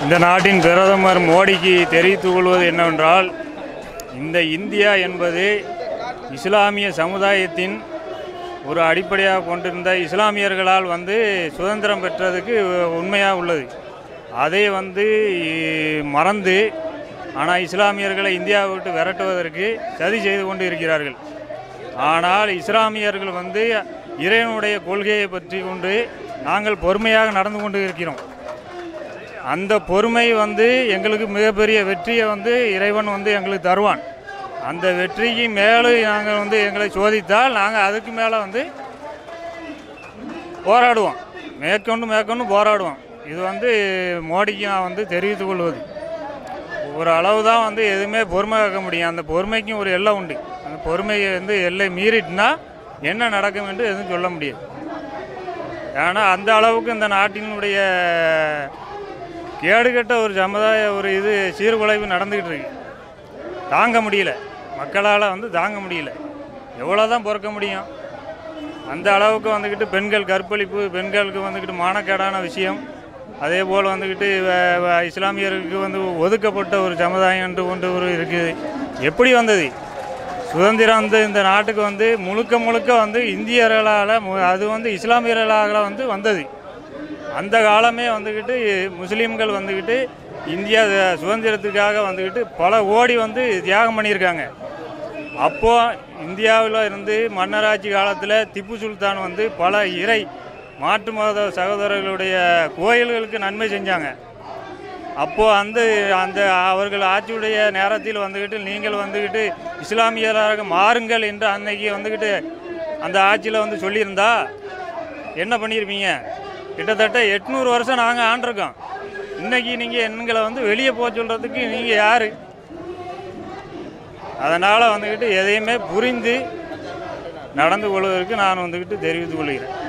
இந்த நாட்டின் பிரதமர் மோடிக்கு தெரிவித்துக் கொள்வது என்னவென்றால் இந்த இந்தியா என்பது இஸ்லாமிய சமுதாயத்தின் ஒரு அடிப்படையாக கொண்டிருந்த இஸ்லாமியர்களால் வந்து சுதந்திரம் பெற்றதுக்கு உண்மையாக உள்ளது அதை வந்து மறந்து ஆனால் இஸ்லாமியர்களை இந்தியாவை விட்டு விரட்டுவதற்கு சதி செய்து கொண்டு இருக்கிறார்கள் ஆனால் இஸ்லாமியர்கள் வந்து இறைவனுடைய கொள்கையை பற்றி கொண்டு நாங்கள் பொறுமையாக நடந்து கொண்டு இருக்கிறோம் அந்த பொறுமை வந்து எங்களுக்கு மிகப்பெரிய வெற்றியை வந்து இறைவன் வந்து எங்களுக்கு தருவான் அந்த வெற்றிக்கு மேலே நாங்கள் வந்து எங்களை சோதித்தால் நாங்கள் அதுக்கு மேலே வந்து போராடுவோம் மேற்கொண்டு மேற்கொண்டு போராடுவோம் இது வந்து மோடிக்கு நான் வந்து தெரிவித்துக் கொள்வது ஒரு அளவு தான் வந்து எதுவுமே பொறுமை காக்க முடியும் அந்த பொறுமைக்கும் ஒரு எல்லை உண்டு அந்த பொறுமையை வந்து எல்லை மீறிட்டுனா என்ன நடக்கும் என்று எதுவும் சொல்ல முடியாது ஏன்னா அந்த அளவுக்கு இந்த நாட்டினுடைய கேடுகட்ட ஒரு சமுதாய ஒரு இது சீர்குலைவு நடந்துக்கிட்டு இருக்கு தாங்க முடியல மக்களால் வந்து தாங்க முடியல எவ்வளோ தான் பொறுக்க முடியும் அந்த அளவுக்கு வந்துக்கிட்டு பெண்கள் கற்பழிப்பு பெண்களுக்கு வந்துக்கிட்டு மானக்கேடான விஷயம் அதே போல் வந்துக்கிட்டு வ- வ- இஸ்லாமியருக்கு வந்து ஒதுக்கப்பட்ட ஒரு சமுதாயம் என்று ஒன்று ஒரு இருக்குது எப்படி வந்தது சுதந்திரம் வந்து இந்த நாட்டுக்கு வந்து முழுக்க முழுக்க வந்து இந்தியர்களால் மு- அது வந்து இஸ்லாமியர்களால் வந்து வந்தது அந்த காலமே வந்துக்கிட்டு முஸ்லீம்கள் வந்துக்கிட்டு இந்தியா சு- சுதந்திரத்துக்காக வந்துக்கிட்டு பல கோடி வந்து தியாகம் பண்ணியிருக்காங்க அப்போது இந்தியாவில் இருந்து மன்னராட்சி காலத்தில் திப்பு சுல்தான் வந்து பல இறை மாற்று மத சகோதரர்களுடைய கோயில்களுக்கு நன்மை செஞ்சாங்க அப்போது அந்த அந்த அவர்கள் ஆட்சியுடைய நேரத்தில் வந்துக்கிட்டு நீங்கள் வந்துக்கிட்டு இஸ்லாமியராக மாறுங்கள் என்று அன்னைக்கு வந்துக்கிட்டு அந்த ஆட்சியில் வந்து சொல்லியிருந்தா என்ன பண்ணியிருப்பீங்க கிட்டத்தட்ட எட்நூறு வருஷம் நாங்கள் ஆண்டிருக்கோம் இன்னைக்கு நீங்கள் எங்களை வந்து வெளியே போக சொல்கிறதுக்கு நீங்கள் யார் அதனால் வந்துக்கிட்டு எதையுமே புரிந்து நடந்து கொள்வதற்கு நான் வந்துக்கிட்டு தெரிவித்துக் கொள்கிறேன்